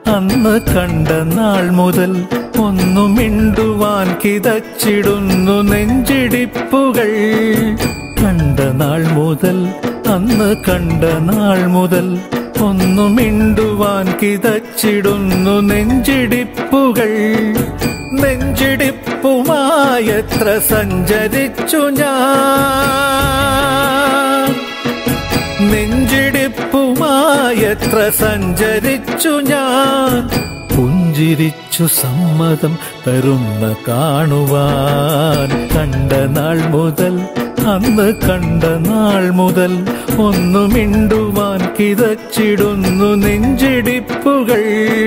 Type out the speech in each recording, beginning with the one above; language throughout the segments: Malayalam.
അന്ന് കണ്ട നാൾ മുതൽ ഒന്നു മിണ്ടുവാൻ കിതച്ചിടുന്നു നെഞ്ചിടിപ്പുകൾ കണ്ട നാൾ മുതൽ അന്ന് കണ്ട നാൾ മുതൽ ഒന്നു മിണ്ടുവാൻ കിതച്ചിടുന്നു നെഞ്ചിടിപ്പുകൾ നെഞ്ചിടിപ്പുമായത്ര സഞ്ചരിച്ചു ഞാൻ നെഞ്ചിടിപ്പുമായത്ര സഞ്ചരിച്ചു ഞാൻ പുഞ്ചിരിച്ചു സമ്മതം തരുന്ന കാണുവാൻ കണ്ട നാൾ മുതൽ അന്ന് കണ്ട നാൾ മുതൽ ഒന്നു മിണ്ടുവാൻ കിതച്ചിടുന്നു നെഞ്ചിടിപ്പുകൾ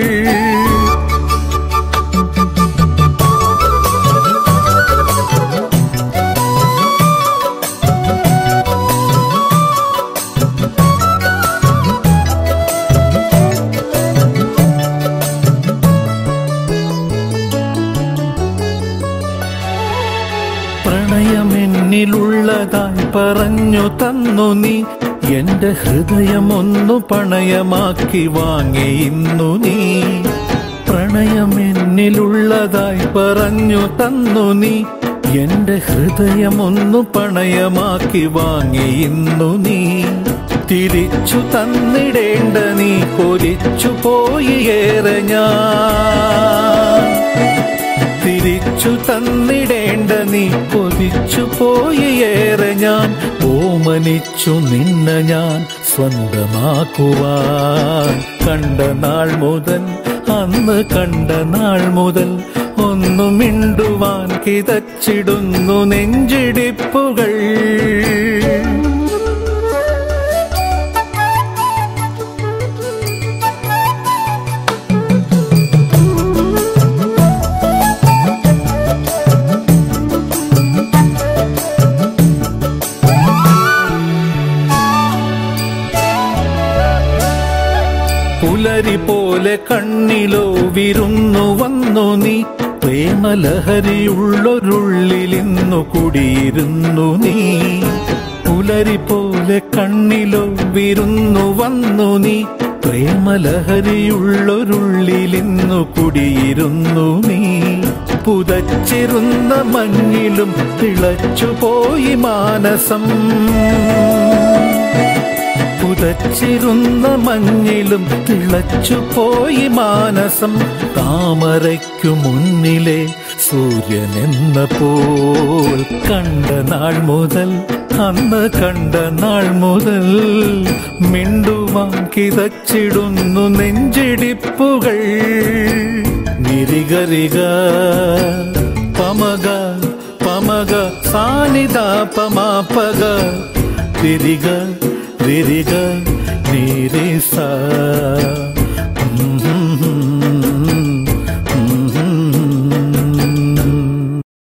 പ്രണയമെന്നിലുള്ളതായി പറഞ്ഞു തന്നു നീ എന്റെ ഹൃദയമൊന്നു പണയമാക്കി വാങ്ങി ഇന്നു നീ പ്രണയമെന്നിലുള്ളതായി പറഞ്ഞു തന്നു നീ എന്റെ ഹൃദയമൊന്നു പണയമാക്കി വാങ്ങി ഇന്നു നീ തിരിച്ചു തന്നിടേണ്ട നീ കൊലിച്ചു പോയി ഏറെ ഞാൻ തിരിച്ചു തന്നിടേണ്ട നീ കൊതിച്ചു പോയി ഏറെ ഞാൻ ഓമനിച്ചു നിന്ന ഞാൻ സ്വന്തമാക്കുവാൻ കണ്ട നാൾ മുതൽ അന്ന് കണ്ട നാൾ മുതൽ ഒന്നു മിണ്ടുവാൻ കിതച്ചിടുന്നു നെഞ്ചിടിപ്പുകൾ പുലരി പോലെ കണ്ണിലോ വിരുന്നു വന്നു നീ പ്രേമലഹരിയുള്ളൊരുള്ളിലിന്നു കുടിയിരുന്നു നീ പുലരി പോലെ കണ്ണിലോ വിരുന്നു വന്നു നീ പ്രേമലഹരിയുള്ളൊരുള്ളിലിന്നു കുടിയിരുന്നു നീ പുതച്ചിരുന്ന മഞ്ഞിലും തിളച്ചുപോയി മാനസം പുതച്ചിരുന്ന മഞ്ഞിലും തിളച്ചുപോയി മാനസം താമരയ്ക്കു മുന്നിലെ സൂര്യൻ എന്ന പോൽ കണ്ട നാൾ മുതൽ അന്ന് കണ്ട നാൾ മുതൽ മിണ്ടുവാൻ കിതച്ചിടുന്നു നെഞ്ചിടിപ്പുകൾ നിരികരിക പമക പമക സാനിത പമാപക തിരിക തിരിക നീരിസ